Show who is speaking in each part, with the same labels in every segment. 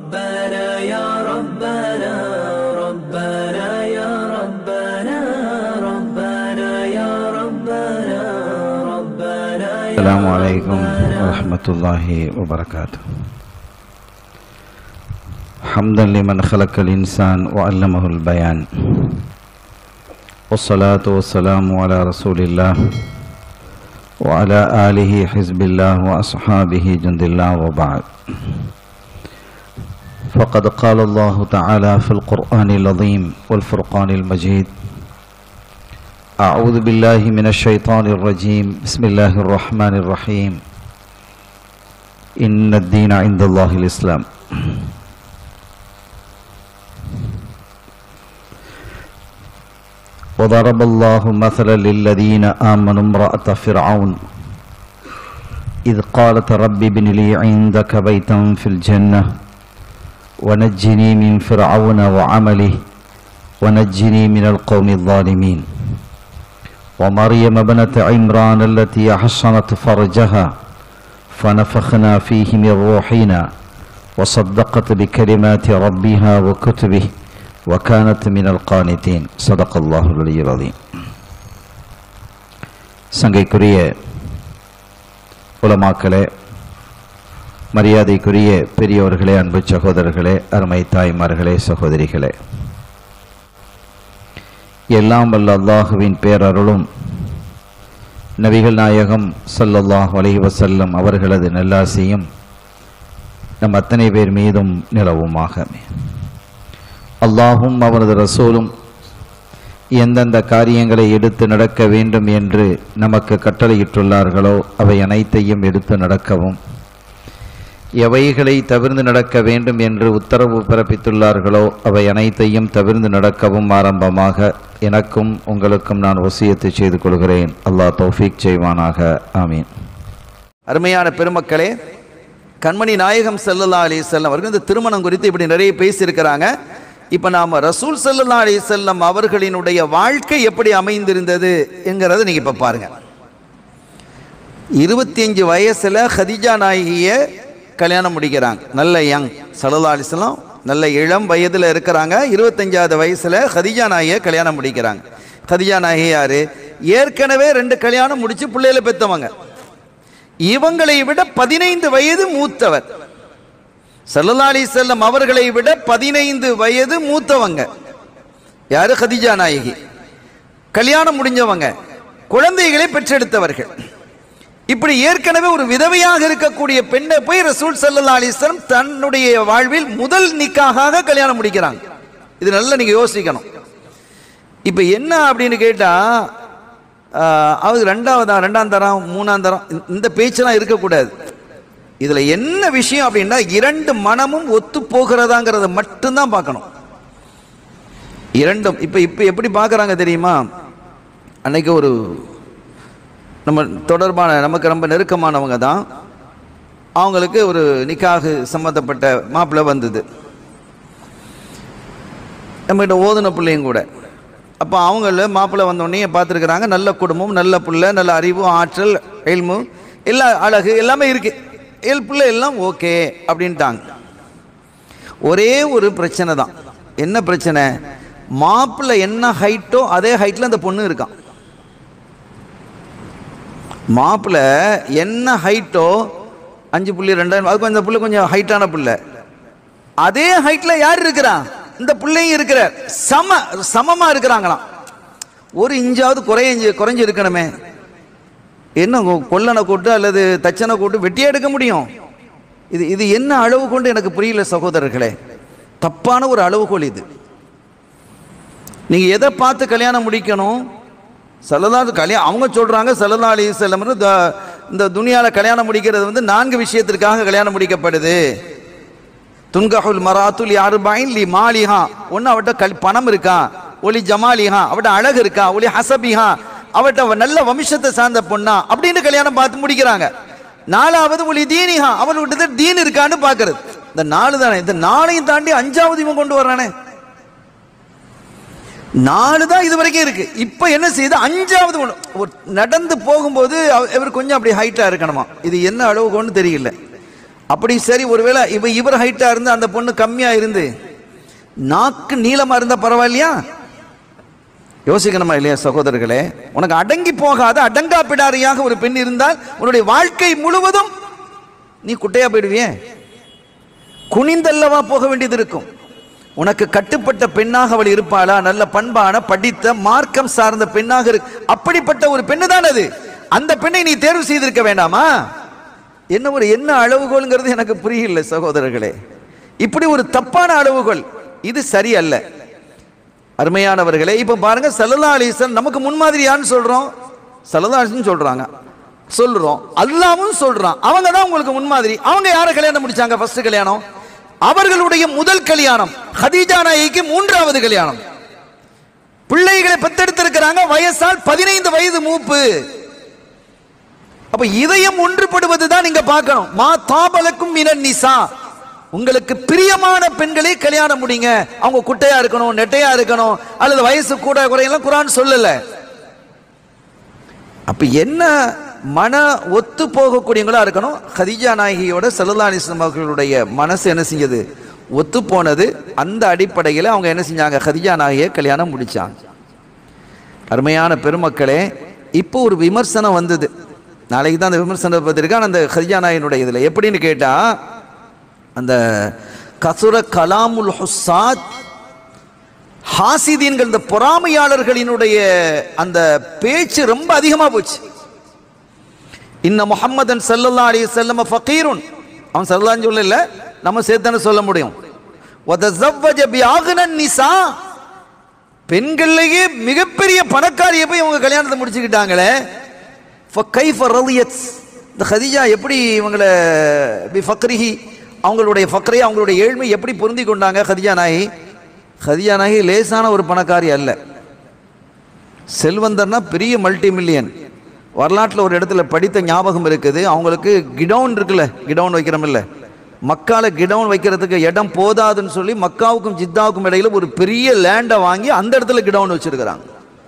Speaker 1: ربنا يا ربنا ربنا يا ربنا ربنا يا ربنا ربنا يا
Speaker 2: السلام عليكم ورحمة الله وبركاته حمدا لمن خلق الإنسان وعلمه البيان والصلاة والسلام على رسول الله وعلى آله حزب الله وأصحابه جند الله وبعد فقد قال الله تعالى في القرآن العظيم والفرقان المجيد أعوذ بالله من الشيطان الرجيم بسم الله الرحمن الرحيم إن الدين عند الله الإسلام وضرب الله مثلا للذين آمنوا امرأة فرعون إذ قالت رب ابن لي عندك بيتا في الجنة ونجني من فرعون وعمله ونجني من القوم الظالمين ومريم ابنة عمران التي أحصنت فرجها فنفخنا فيه من روحنا وصدقت بكلمات ربها وكتبه وكانت من القانتين صدق الله العلي العظيم சங்கைக்குரிய உலமாக்களே மரியாதைக்குரிய பெரியோர்களே அன்பு சகோதரர்களே அருமை தாய்மார்களே சகோதரிகளே எல்லாம் வல்ல அல்லாஹுவின் பேரருளும் நபிகள் நாயகம் ஸல்லல்லாஹு அலைஹி வஸல்லம் அவர்களது நல்லாசியும் நம் அத்தனை பேர் மீதும் நிலவுமாக அல்லாஹும் அவரது ரசூலும் எந்தெந்த காரியங்களை எடுத்து நடக்க வேண்டும் என்று நமக்கு கட்டளையிட்டுள்ளார்களோ அவை அனைத்தையும் எடுத்து நடக்கவும் எவைகளை தவிர்ந்து நடக்க வேண்டும் என்று உத்தரவு பிறப்பித்துள்ளார்களோ அவை அனைத்தையும் தவிர்ந்து நடக்கவும் ஆரம்பமாக எனக்கும் உங்களுக்கும் நான் வசியத்தை செய்து கொள்கிறேன் அல்லாஹ் தௌஃபீக் செய்வானாக ஆமீன்
Speaker 3: அருமையான பெருமக்களே கண்மணி நாயகம் ஸல்லல்லாஹு அலைஹி வஸல்லம் அவர்கள் இந்த திருமணம் குறித்து இப்படி நிறைய பேசியிருக்கிறாங்க இப்போ நாம் ரசூல் ஸல்லல்லாஹு அலைஹி வஸல்லம் அவர்களினுடைய வாழ்க்கை எப்படி அமைந்திருந்தது என்கிறத நீங்கள் இப்போ பாருங்கள் இருபத்தி அஞ்சு வயசில் ஹதிஜா நாயகியை கல்யாணம் முடிக்கிறாங்க நல்ல யங் ஸல்லல்லாஹு அலைஹி வஸல்லம் நல்ல இளம் வயதில் இருக்கிறாங்க இருபத்தஞ்சாவது வயசில் ஹதிஜா நாயகியை கல்யாணம் முடிக்கிறாங்க ஹதிஜா நாயகி யார் ஏற்கனவே ரெண்டு கல்யாணம் முடித்து பிள்ளைகளை பெற்றவங்க இவங்களை விட பதினைந்து வயது மூத்தவர் ஸல்லல்லாஹு அலைஹி செல்லம் அவர்களை விட பதினைந்து வயது மூத்தவங்க யாரு கதிஜா நாயகி கல்யாணம் முடிஞ்சவங்க குழந்தைகளை பெற்றெடுத்தவர்கள் இப்படி ஏற்கனவே ஒரு விதவையாக இருக்கக்கூடிய பெண்ணை போய் ரசூல் ஸல்லல்லாஹு அலைஹி வஸல்லம் தன்னுடைய வாழ்வில் முதல் நிக்காக கல்யாணம் முடிக்கிறாங்க இது நல்லா நீங்க யோசிக்கணும் இப்போ என்ன அப்படின்னு கேட்டா ஆஹ், அது ரெண்டாவதா ரெண்டாம் தரம் மூணாம் தரம் இந்த- இந்த பேச்செல்லாம் இருக்கக்கூடாது இதுல என்ன விஷயம் அப்படின்னா இரண்டு மனமும் ஒத்து போகிறதாங்கிறத மட்டும்தான் பார்க்கணும் இரண்டும் இப்போ இப்போ எப்படி பார்க்குறாங்க தெரியுமா அன்னைக்கு ஒரு நம்ம தொடர்பான நமக்கு ரொம்ப நெருக்கமானவங்க தான் அவங்களுக்கு ஒரு நிக்காகு சம்மந்தப்பட்ட மாப்பிள்ளை வந்தது நம்மகிட்ட ஓதுன பிள்ளையும் கூட அப்போ அவங்கள மாப்பிள்ளை வந்தோடனே பார்த்துருக்குறாங்க நல்ல குடும்பம் நல்ல பிள்ளை நல்ல அறிவு ஆற்றல் எல்மு எல்லா அழகு எல்லாமே இருக்கு எல் பிள்ளை எல்லாம் ஓகே அப்படின்ட்டாங்க ஒரே ஒரு பிரச்சனை தான் என்ன பிரச்சனை மாப்பிள்ளை என்ன ஹைட்டோ அதே ஹைட்டில் அந்த பொண்ணு இருக்கான் மாப்பிள்ளை என்ன ஹைட்டோ அஞ்சு புள்ளி ரெண்டாயிரம் அது கொஞ்சம் புள்ளை கொஞ்சம் ஹைட்டான புள்ளை அதே ஹைட்ல யார் இருக்கிறா இந்த பிள்ளையும் இருக்கிற சம சமமா இருக்கிறாங்களாம் ஒரு இஞ்சாவது குறைய குறைஞ்சு இருக்கணுமே என்ன கொ- கொல்லனை கூட்டு அல்லது தச்சனை கூட்டு வெட்டியே எடுக்க முடியும் இது இது என்ன அளவு கொண்டு எனக்கு புரியல சகோதரர்களே தப்பான ஒரு அளவுகோல் இது நீங்க எதை பார்த்து கல்யாணம் முடிக்கணும் சல்லல்லா கல்யாணம் அவங்க சொல்றாங்க சல்லல்லா அலி செல்லம் இந்த துனியால கல்யாணம் முடிக்கிறது வந்து நான்கு விஷயத்திற்காக கல்யாணம் முடிக்கப்படுது துன்கஹுல் மராத்துல் யாருபாயின் லி மாலிஹா ஒன்று அவட்ட கல் பணம் இருக்கா ஒலி ஜமாலிஹா அவட்ட அழகு இருக்கா ஒலி ஹசபிஹா அவட்ட அவ நல்ல வம்சத்தை சார்ந்த பொண்ணா அப்படின்னு கல்யாணம் பார்த்து முடிக்கிறாங்க நாலாவது ஒலி தீனிஹா அவள்கிட்ட தீன் இருக்கான்னு பார்க்கறது இந்த நாலு தானே இந்த நாளையும் தாண்டி அஞ்சாவது இவன் கொண்டு வர்றானே நாலு தான் இது வரைக்கும் இருக்கு இப்போ என்ன செய்யுது அஞ்சாவது ஒன்று ஒரு நடந்து போகும்போது அவ- இவர் கொஞ்சம் அப்படி ஹைட்டா இருக்கணுமா இது என்ன அளவுகோன்னு தெரியல அப்படி சரி ஒருவேளை இவ இவர் ஹைட்டா இருந்து அந்த பொண்ணு கம்மியா இருந்து நாக்கு நீளமா இருந்தா பரவாயில்லையா யோசிக்கணுமா இல்லையா சகோதரர்களே உனக்கு அடங்கி போகாத அடங்கா பிடாரியாக ஒரு பெண் இருந்தால் உன்னுடைய வாழ்க்கை முழுவதும் நீ குட்டையா போயிடுவியே குனிந்தல்லவா போக வேண்டியது இருக்கும் உனக்கு கட்டுப்பட்ட பெண்ணாக அவள் இருப்பாளா நல்ல பண்பான படித்த மார்க்கம் சார்ந்த பெண்ணாக இருக்கு அப்படிப்பட்ட ஒரு பெண்ணு தான் அது அந்த பெண்ணை நீ தேர்வு செய்திருக்க வேண்டாமா என்ன ஒரு என்ன அளவுகோல்ங்கிறது எனக்கு புரியல சகோதரர்களே இப்படி ஒரு தப்பான அளவுகோல் இது சரியல்ல அருமையானவர்களே இப்ப பாருங்க சல்லல்லா அலிசன் நமக்கு முன்மாதிரியான்னு சொல்றோம் சல்லல்லா அலிசன் சொல்றாங்க சொல்றோம் அல்லாவும் சொல்றான் அவங்க தான் உங்களுக்கு முன்மாதிரி அவங்க யாரை கல்யாணம் முடிச்சாங்க ஃபர்ஸ்ட் கல்யாணம் அவர்களுடைய முதல் கல்யாணம் ஹதீஜா நாயிக்கு மூன்றாவது கல்யாணம் பிள்ளைகளை பெத்தெடுத்திருக்கிறாங்க வயசால் பதினைந்து வயது மூப்பு அப்ப இதயம் ஒன்றுபடுவது தான் நீங்க பார்க்கணும் மா தாபலக்கும் மினன் நிசா உங்களுக்கு பிரியமான பெண்களை கல்யாணம் முடிங்க அவங்க குட்டையா இருக்கணும் நெட்டையா இருக்கணும் அல்லது வயசு கூட குறையெல்லாம் குரான் சொல்லல அப்ப என்ன மன ஒத்து போகக்கூடியவங்களா இருக்கணும் ஹதிஜா நாயகியோட சல்லல்லா அலிஸ்லாம் அவர்களுடைய மனசு என்ன செஞ்சது ஒத்து போனது அந்த அடிப்படையில் அவங்க என்ன செஞ்சாங்க ஹதிஜா நாயகியை கல்யாணம் முடிச்சாங்க அருமையான பெருமக்களே இப்போ ஒரு விமர்சனம் வந்தது நாளைக்கு தான் அந்த விமர்சனம் பார்த்துருக்கான் அந்த ஹதிஜா நாயனுடைய இதில் எப்படின்னு கேட்டா அந்த கசுர கலாமுல் ஹுசாத் ஹாசிதீன்கள் இந்த பொறாமையாளர்களினுடைய அந்த பேச்சு ரொம்ப அதிகமா போச்சு இன்ன முஹம்மதன் சல்லல்லா அலைஹி வஸல்லம் ஃபகீருன் அவன் சல்லல்லாஹு சொல்லல நம்ம சேர்த்தானே சொல்ல முடியும் வதஸவ்வஜ பிஆகனன் நிசா பெண்கள்லயே மிகப்பெரிய பணக்காரியை போய் இவங்க கல்யாணத்தை முடிச்சுக்கிட்டாங்களே ஃபகைஃப ரலியத் இந்த ஹதீஜா எப்படி இவங்கள பி ஃபக்ரிஹி அவங்களுடைய ஃபக்ரை அவங்களுடைய ஏழ்மை எப்படி பொருந்தி கொண்டாங்க ஹதிஜா நாயி ஹதிஜா நாயி லேசான ஒரு பணக்காரி அல்ல செல்வந்தர்னா பெரிய மல்டி மில்லியன் வரலாற்றில் ஒரு இடத்துல படித்த ஞாபகம் இருக்குது அவங்களுக்கு கிடவுன் இருக்குல்ல கிடவுன் வைக்கிறோமில்ல மக்கால கிடவுன் வைக்கிறதுக்கு இடம் போதாதுன்னு சொல்லி மக்காவுக்கும் ஜித்தாவுக்கும் இடையில ஒரு பெரிய லேண்டை வாங்கி அந்த இடத்துல கிடவுன் வச்சிருக்கிறாங்க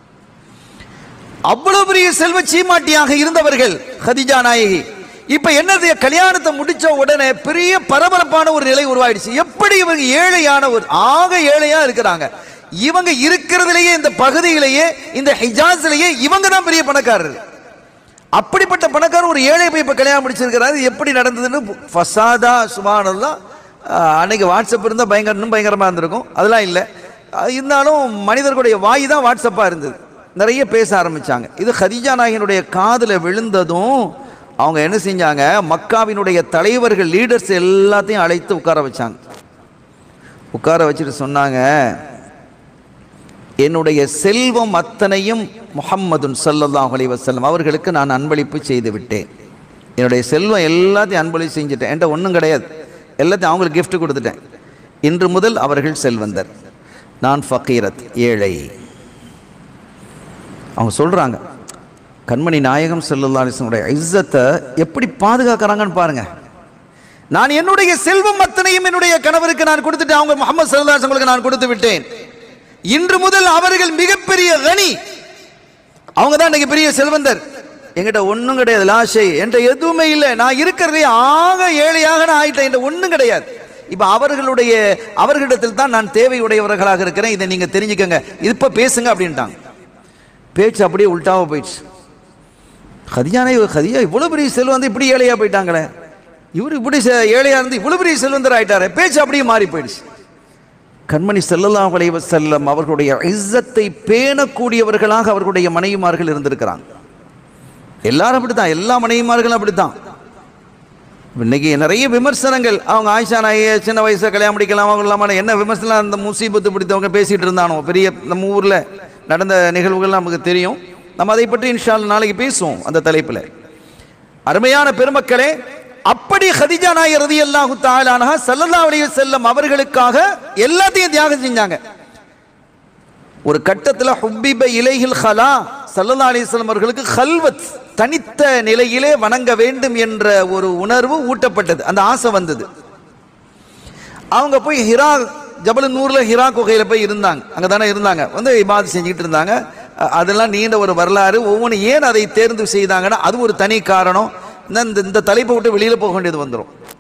Speaker 3: அவ்வளவு பெரிய செல்வ சீமாட்டியாக இருந்தவர்கள் ஹதிஜா நாயகி இப்ப என்னது கல்யாணத்தை முடிச்ச உடனே பெரிய பரபரப்பான ஒரு நிலை உருவாயிடுச்சு எப்படி இவங்க ஏழையான ஒரு ஆக ஏழையா இருக்கிறாங்க இவங்க இருக்கிறதுலயே இந்த பகுதியிலேயே இந்த ஹிஜாஸ்லயே இவங்க தான் பெரிய பணக்காரர் அப்படிப்பட்ட பணக்காரர் ஒரு ஏழை போய் இப்ப கல்யாணம் முடிச்சிருக்கிறாரு இது எப்படி நடந்ததுன்னு ஃபசாதா சுபானல்லாம் அன்னைக்கு வாட்ஸ்அப் இருந்தால் பயங்கர இன்னும் பயங்கரமா இருந்திருக்கும் அதெல்லாம் இல்லை அஹ் இருந்தாலும் மனிதர்களுடைய வாய் தான் வாட்ஸ்அப்பாக இருந்தது நிறைய பேச ஆரம்பிச்சாங்க இது ஹதிஜா நாயகனுடைய காதுல விழுந்ததும் அவங்க என்ன செஞ்சாங்க மக்காவினுடைய தலைவர்கள் லீடர்ஸ் எல்லாத்தையும் அழைத்து உட்கார வச்சாங்க உட்கார வச்சுட்டு சொன்னாங்க என்னுடைய செல்வம் அத்தனையும் முஹம்மதுன் ஸல்லல்லாஹு அலைஹி வஸல்லம் அவர்களுக்கு நான் அன்பளிப்பு செய்து விட்டேன் என்னுடைய செல்வம் எல்லாத்தையும் அன்பளிப்பு செஞ்சுட்டேன் என்கிட்ட ஒன்றும் கிடையாது எல்லாத்தையும் அவங்களுக்கு gift கொடுத்துட்டேன் இன்று முதல் அவர்கள் செல்வந்தர் நான் ஃபக்கீரத் ஏழை அவங்க சொல்றாங்க கண்மணி நாயகம் ஸல்லல்லாஹு அலைஹி வஸல்லம் இஸ்ஸத்தை எப்படி பாதுகாக்கறாங்கன்னு பாருங்க நான் என்னுடைய செல்வம் அத்தனையும் என்னுடைய கணவருக்கு நான் கொடுத்துட்டேன் அவங்க முகமது ஸல்லல்லாஹு அலைஹி வஸல்லம் நான் கொடுத்து விட்டேன் இன்று முதல் அவர்கள் மிகப்பெரிய கனி அவங்க தான் இன்னைக்கு பெரிய செல்வந்தர் என்கிட்ட ஒண்ணும் கிடையாது லாஷை என்கிட்ட எதுவுமே இல்லை நான் இருக்கிறதே ஆக ஏழையாக நான் ஆயிட்டேன் என்கிட்ட ஒண்ணும் கிடையாது இப்ப அவர்களுடைய அவர்களிடத்தில் தான் நான் தேவையுடையவர்களாக இருக்கிறேன் இதை நீங்க தெரிஞ்சுக்கங்க இப்ப பேசுங்க அப்படின்ட்டாங்க பேச்சு அப்படியே உல்டாவா போயிடுச்சு ஹதியானே ஹதியா இவ்வளவு பெரிய செல்வம் இப்படி ஏழையா போயிட்டாங்களே இவர் இப்படி செ- ஏழையா இருந்து இவ்வளவு பெரிய செல்வந்தர் ஆயிட்டாரு பேச்சு அப்படியே மாறி போயிடுச்சு கண்மணி ஸல்லல்லாஹு அலைஹி வஸல்லம் அவர்களுடைய இஸ்ஸத்தை பேணக்கூடியவர்களாக அவர்களுடைய மனைவிமார்கள் இருந்திருக்கிறாங்க எல்லாரும் அப்படித்தான் எல்லா மனைவிமார்களும் அப்படித்தான் இன்னைக்கு நிறைய விமர்சனங்கள் அவங்க ஆயிஷா நாயை சின்ன வயசுல கல்யாணம் முடிக்கலாமா கொள்ளாமா என்ன விமர்சனம் அந்த முசீபத்து பிடித்தவங்க பேசிட்டு இருந்தானோ பெரிய நம்ம ஊர்ல நடந்த நிகழ்வுகள் நமக்கு தெரியும் நம்ம அதை பற்றி இன்ஷால் நாளைக்கு பேசுவோம் அந்த தலைப்பில் அருமையான பெருமக்களே அப்படி ஹதிஜா நாயர் ரதியல்லாஹு தஆலானஹா ஸல்லல்லாஹு அலைஹி வஸல்லம் அவர்களுக்காக எல்லாத்தையும் தியாகம் செஞ்சாங்க ஒரு கட்டத்தில் ஹுப்பிப இலைஹில் ஹலா ஸல்லல்லாஹு அலைஹி வஸல்லம் அவர்களுக்கு ஹல்வத் தனித்த நிலையிலே வணங்க வேண்டும் என்ற ஒரு உணர்வு ஊட்டப்பட்டது அந்த ஆசை வந்தது அவங்க போய் ஹிரா ஜபல் நூர்ல ஹிரா குகையில போய் இருந்தாங்க அங்க தானே இருந்தாங்க வந்து இபாத் செஞ்சுக்கிட்டு இருந்தாங்க அ- அதெல்லாம் நீண்ட ஒரு வரலாறு ஒவ்வொன்று ஏன் அதை தேர்ந்து செய்தாங்கன்னா அது ஒரு தனி காரணம் இந்த- இந்த இந்த தலைப்பை விட்டு வெளியில போக வேண்டியது வந்துடும்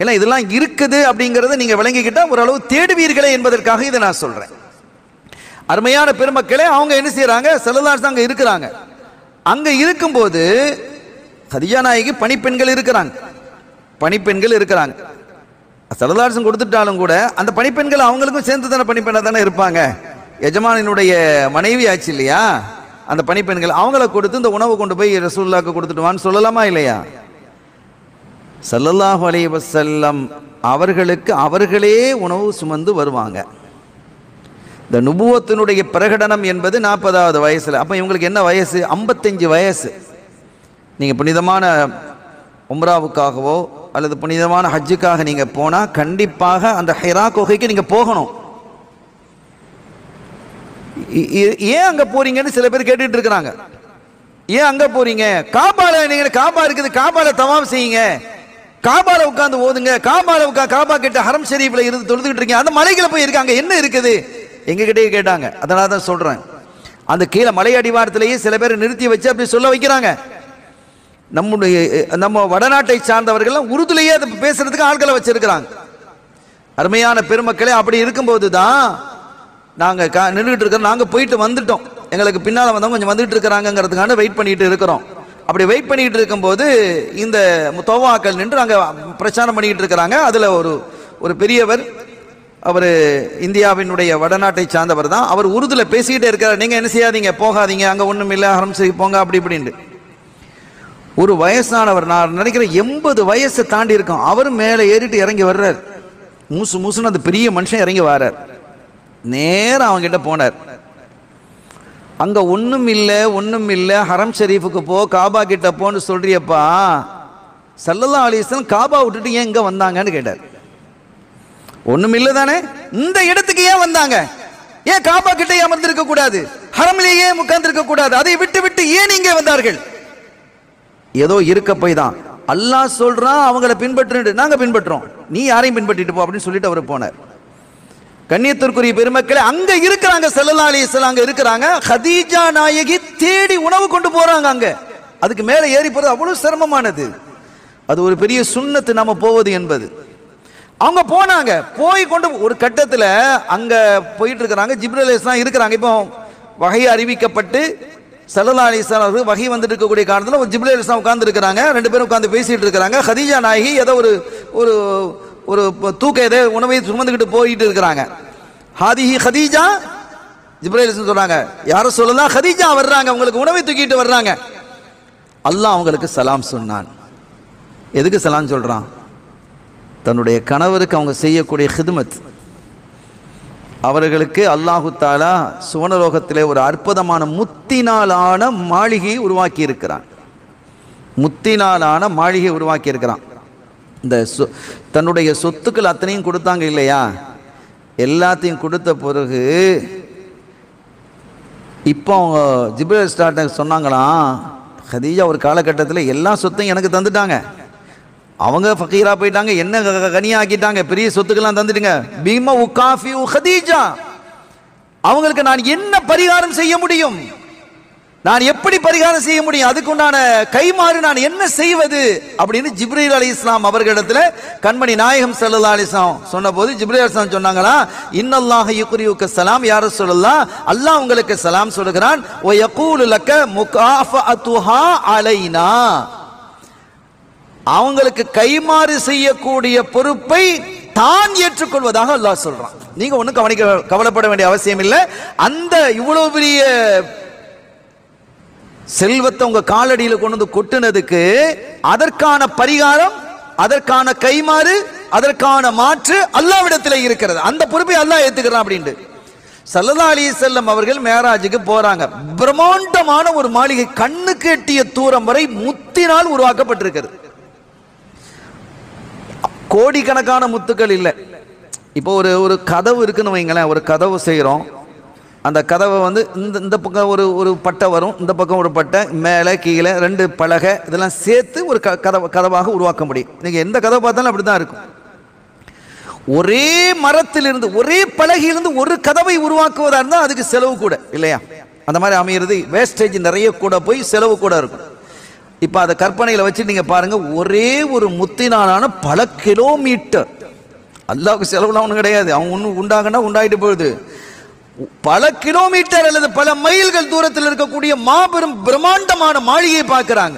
Speaker 3: ஏன்னா இதெல்லாம் இருக்குது அப்படிங்கறத நீங்க விளங்கிக்கிட்டா ஓரளவு தேடுவீர்களே என்பதற்காக இதை நான் சொல்றேன் அருமையான பெருமக்களே அவங்க என்ன செய்றாங்க செல்லதாஸ் அங்க இருக்கிறாங்க அங்க இருக்கும்போது ஹதிஜா நாயகி பணிப்பெண்கள் இருக்கிறாங்க பணிப்பெண்கள் இருக்கிறாங்க செல்லதாசன் கொடுத்துட்டாலும் கூட அந்த பணிப்பெண்கள் அவங்களுக்கும் சேர்ந்து தானே பணிப்பெண்ணாக தானே இருப்பாங்க எஜமானினுடைய மனைவி ஆச்சு இல்லையா அந்த பணிப்பெண்கள் அவங்கள கொடுத்து இந்த உணவு கொண்டு போய் ரசூல்லாக்கு கொடுத்துட்டு வான்னு சொல்லலாமா இல்லையா ஸல்லல்லாஹு அலைஹி வஸல்லம் அவர்களுக்கு அவர்களே உணவு சுமந்து வருவாங்க இந்த நுபுவத்தினுடைய பிரகடனம் என்பது நாற்பதாவது வயசுல அப்போ இவங்களுக்கு என்ன வயசு ஐம்பத்தஞ்சு வயசு நீங்கள் புனிதமான உம்ராவுக்காகவோ அல்லது புனிதமான ஹஜ்ஜுக்காக நீங்கள் போனால் கண்டிப்பாக அந்த ஹெரா குகைக்கு நீங்கள் போகணும் இ- இ- ஏன் அங்கே போறீங்கன்னு சில பேர் கேட்டுட்டு இருக்கிறாங்க ஏன் அங்க போறீங்க காபால நீங்க காபா இருக்குது காபால தவாம் செய்யுங்க காபால உட்கார்ந்து ஓதுங்க காபால உட்கா காபா கிட்ட ஹரம் ஷரீஃப்ல இருந்து தொழுதுகிட்டு இருக்கீங்க அந்த மலைகளை போய் இருக்காங்க என்ன இருக்குது எங்க கிட்டயே கேட்டாங்க அதனால தான் சொல்றேன் அந்த கீழே மலை அடிவாரத்திலேயே சில பேர் நிறுத்தி வச்சு அப்படி சொல்ல வைக்கிறாங்க நம்முடைய நம்ம வடநாட்டை சார்ந்தவர்கள் உருதுலேயே அதை பேசுறதுக்கு ஆட்களை வச்சிருக்கிறாங்க அருமையான பெருமக்களே அப்படி இருக்கும்போது தான் நாங்கள் கா நின்றுட்டு இருக்கிறோம் நாங்கள் போயிட்டு வந்துட்டோம் எங்களுக்கு பின்னால் வந்தவங்க கொஞ்சம் வந்துட்டு இருக்கிறாங்கங்கிறதுக்கான வெயிட் பண்ணிட்டு இருக்கிறோம் அப்படி வெயிட் பண்ணிட்டு இருக்கும்போது இந்த தோவாக்கள் நின்று அங்கே பிரச்சாரம் பண்ணிக்கிட்டு இருக்கிறாங்க அதில் ஒரு ஒரு பெரியவர் அவர் இந்தியாவினுடைய வடநாட்டை சார்ந்தவர் தான் அவர் உருதுல பேசிக்கிட்டே இருக்கார் நீங்கள் என்ன செய்யாதீங்க போகாதீங்க அங்கே ஒன்றும் இல்லை ஆரம்பிச்சு போங்க அப்படி இப்படின்ட்டு ஒரு வயசானவர் நான் நினைக்கிறேன் எண்பது வயசை தாண்டி இருக்கோம் அவர் மேலே ஏறிட்டு இறங்கி வர்றார் மூசு மூசுன்னு அந்த பெரிய மனுஷன் இறங்கி வரார் நேரா அவங்க கிட்ட போனார் அங்க ஒண்ணும் இல்லை ஒண்ணும் இல்லை ஹரம் ஷரீஃபுக்கு போ காபா கிட்ட போன்னு சொல்றியப்பா சல்லல்லா அலிஸ்லாம் காபா விட்டுட்டு ஏன் இங்க வந்தாங்கன்னு கேட்டார் ஒண்ணும் இல்லை தானே இந்த இடத்துக்கு ஏன் வந்தாங்க ஏன் காபா கிட்ட அமர்ந்திருக்க கூடாது ஹரமிலேயே உட்கார்ந்திருக்க கூடாது அதை விட்டு விட்டு ஏன் இங்கே வந்தார்கள் ஏதோ இருக்க போய் தான் அல்லாஹ் சொல்றான் அவங்கள பின்பற்று நாங்க பின்பற்றோம் நீ யாரையும் பின்பற்றிட்டு போ அப்படின்னு சொல்லிட்டு அவர் போனார் கண்ணியத்திற்குரிய பெருமக்களே அங்க இருக்கிறாங்க செல்லல்லா அலிஸ்லாம் அங்க இருக்கிறாங்க ஹதீஜா நாயகி தேடி உணவு கொண்டு போறாங்க அங்க அதுக்கு மேல ஏறி போறது அவ்வளவு சிரமமானது அது ஒரு பெரிய சுண்ணத்து நம்ம போவது என்பது அவங்க போனாங்க போய் கொண்டு ஒரு கட்டத்துல அங்க போயிட்டு இருக்கிறாங்க ஜிப்ரல் இஸ்லாம் இருக்கிறாங்க இப்போ வகை அறிவிக்கப்பட்டு சல்லல்லா அலிஸ்லாம் அவர்கள் வகை வந்துட்டு இருக்கக்கூடிய காலத்தில் ஒரு ஜிப்ரல் இஸ்லாம் உட்கார்ந்து இருக்கிறாங்க ரெண்டு பேரும் உட்கார்ந்து பேசிட்டு இருக்கிறாங்க ஹதீஜா நாயகி ஏதோ ஒரு ஒரு ஒரு தூக்க ஏதோ உணவை சுமந்துக்கிட்டு போயிட்டு இருக்கிறாங்க ஹாதிஹி ஹதீஜா ஜிப்ரேல் சொல்றாங்க யாரும் சொல்லலாம் ஹதீஜா வர்றாங்க உங்களுக்கு உணவை தூக்கிட்டு வர்றாங்க அல்லாஹ் அவங்களுக்கு சலாம் சொன்னான் எதுக்கு சலாம் சொல்றான் தன்னுடைய கணவருக்கு அவங்க செய்யக்கூடிய ஹிதுமத் அவர்களுக்கு அல்லாஹு தாலா சுவனலோகத்திலே ஒரு அற்புதமான முத்தினாலான மாளிகையை உருவாக்கி இருக்கிறான் முத்தினாலான மாளிகை உருவாக்கி இருக்கிறான் இந்த சொ தன்னுடைய சொத்துக்கள் அத்தனையும் கொடுத்தாங்க இல்லையா எல்லாத்தையும் கொடுத்த பிறகு இப்போ அவங்க ஜிப்ரல் ஸ்டார்ட் சொன்னாங்களாம் ஹதீஜா ஒரு காலகட்டத்தில் எல்லா சொத்தையும் எனக்கு தந்துட்டாங்க அவங்க ஃபக்கீரா போயிட்டாங்க என்ன க- க- கனியா ஆக்கிட்டாங்க பெரிய சொத்துக்கெல்லாம் தந்துட்டுங்க பீமா உகாஃபி ஹதீஜா அவங்களுக்கு நான் என்ன பரிகாரம் செய்ய முடியும் நான் எப்படி பரிகாரம் செய்ய முடியும் அதுக்குண்டான கைமாறு நான் என்ன செய்வது அப்படின்னு ஜிப்ரீல் அலி இஸ்லாம் அவர்களிடத்துல கண்மணி நாயகம் சல்லா அலிஸ்லாம் சொன்ன போது ஜிப்ரீல் அலி இஸ்லாம் சொன்னாங்களா இன்னல்லாஹ யுக்ரியுக்க சலாம் யார சொல்லலாம் அல்லாஹ் உங்களுக்கு சலாம் சொல்லுகிறான் ஓ யகூலு லக்க முகாஃபஅத்துஹா அலைனா அவங்களுக்கு கைமாறு செய்யக்கூடிய பொறுப்பை தான் ஏற்றுக்கொள்வதாக அல்லாஹ் சொல்றான் நீங்க ஒண்ணும் கவனிக்க கவலைப்பட வேண்டிய அவசியம் இல்லை அந்த இவ்வளவு பெரிய செல்வத்தை உங்க காலடியில கொண்டு வந்து கொட்டுனதுக்கு அதற்கான பரிகாரம் அதற்கான கைமாறு அதற்கான மாற்று அல்லாவிடத்தில் இருக்கிறது அந்த பொறுப்பை அல்லாஹ் ஏத்துக்கிறான் அப்படின்ட்டு சல்லல்லா அலி செல்லம் அவர்கள் மேராஜுக்கு போறாங்க பிரம்மாண்டமான ஒரு மாளிகை கண்ணுக்கு எட்டிய தூரம் வரை முத்தினால் உருவாக்கப்பட்டிருக்கிறது கோடிக்கணக்கான முத்துக்கள் இல்லை இப்போ ஒரு ஒரு கதவு இருக்குன்னு வைங்களேன் ஒரு கதவு செய்கிறோம் அந்த கதவை வந்து இந்த இந்த பக்கம் ஒரு ஒரு பட்டை வரும் இந்த பக்கம் ஒரு பட்டை மேலே கீழே ரெண்டு பலகை இதெல்லாம் சேர்த்து ஒரு க கதவு கதவாக உருவாக்க முடியும் நீங்கள் எந்த கதவை பார்த்தாலும் அப்படி தான் இருக்கும் ஒரே மரத்திலிருந்து ஒரே பலகையிலிருந்து ஒரு கதவை உருவாக்குவதா இருந்தால் அதுக்கு செலவு கூட இல்லையா அந்த மாதிரி அமையிறது வேஸ்டேஜ் நிறைய கூட போய் செலவு கூட இருக்கும் இப்போ அதை கற்பனையில் வச்சு நீங்க பாருங்க ஒரே ஒரு முத்தினாலான பல கிலோமீட்டர் அல்லாவுக்கு செலவுலாம் ஒன்றும் கிடையாது அவன் ஒன்று உண்டாகனா உண்டாயிட்டு போகுது பல கிலோமீட்டர் அல்லது பல மைல்கள் தூரத்தில் இருக்கக்கூடிய மாபெரும் பிரம்மாண்டமான மாளிகையை பார்க்கறாங்க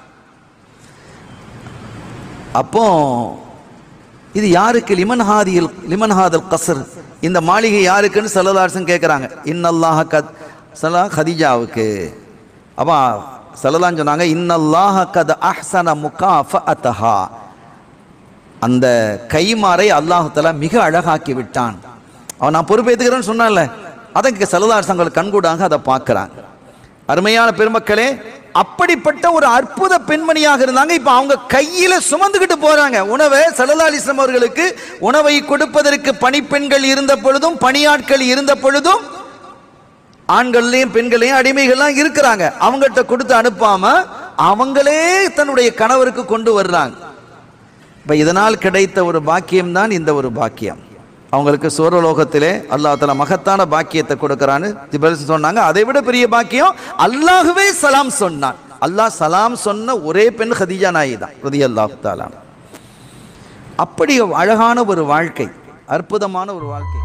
Speaker 3: அப்போ இது யாருக்கு லிமன் ஹாதியில் லிமன் ஹாதல் கசர் இந்த மாளிகை யாருக்குன்னு சல்லதாசன் கேட்குறாங்க இன்னல்லாஹ கத் சலா ஹதிஜாவுக்கு அப்பா சல்லதான் சொன்னாங்க இன்னல்லாஹ கத் அஹ்சன முகாஃப அத்தஹா அந்த கைமாறை அல்லாஹுத்தலா மிக அழகாக்கி விட்டான் அவன் நான் பொறுப்பேற்றுக்கிறேன்னு சொன்னான்ல அதை சல்லதாசங்கள் கண்கூடாக அதை பார்க்குறாங்க அருமையான பெருமக்களே அப்படிப்பட்ட ஒரு அற்புத பெண்மணியாக இருந்தாங்க இப்ப அவங்க கையில சுமந்துக்கிட்டு போறாங்க உணவை சல்லல்லாலிஸ்லாம் அவர்களுக்கு உணவை கொடுப்பதற்கு பணிப்பெண்கள் இருந்த பொழுதும் பணியாட்கள் இருந்த பொழுதும் ஆண்கள்லையும் பெண்களையும் அடிமைகள்லாம் இருக்கிறாங்க அவங்ககிட்ட கொடுத்து அனுப்பாம அவங்களே தன்னுடைய கணவருக்கு கொண்டு வர்றாங்க இப்ப இதனால் கிடைத்த ஒரு பாக்கியம் தான் இந்த ஒரு பாக்கியம் அவங்களுக்கு சூரலோகத்திலே அல்லாஹ் தஆலா மகத்தான பாக்கியத்தை கொடுக்கறான்னு ஜிப்ரீல் சொன்னாங்க அதை விட பெரிய பாக்கியம் அல்லாஹ்வே சலாம் சொன்னான் அல்லாஹ் சலாம் சொன்ன ஒரே பெண் ஹதீஜா நாயி தான் ரதியல்லாஹு தஆலா அப்படி அழகான ஒரு வாழ்க்கை அற்புதமான ஒரு வாழ்க்கை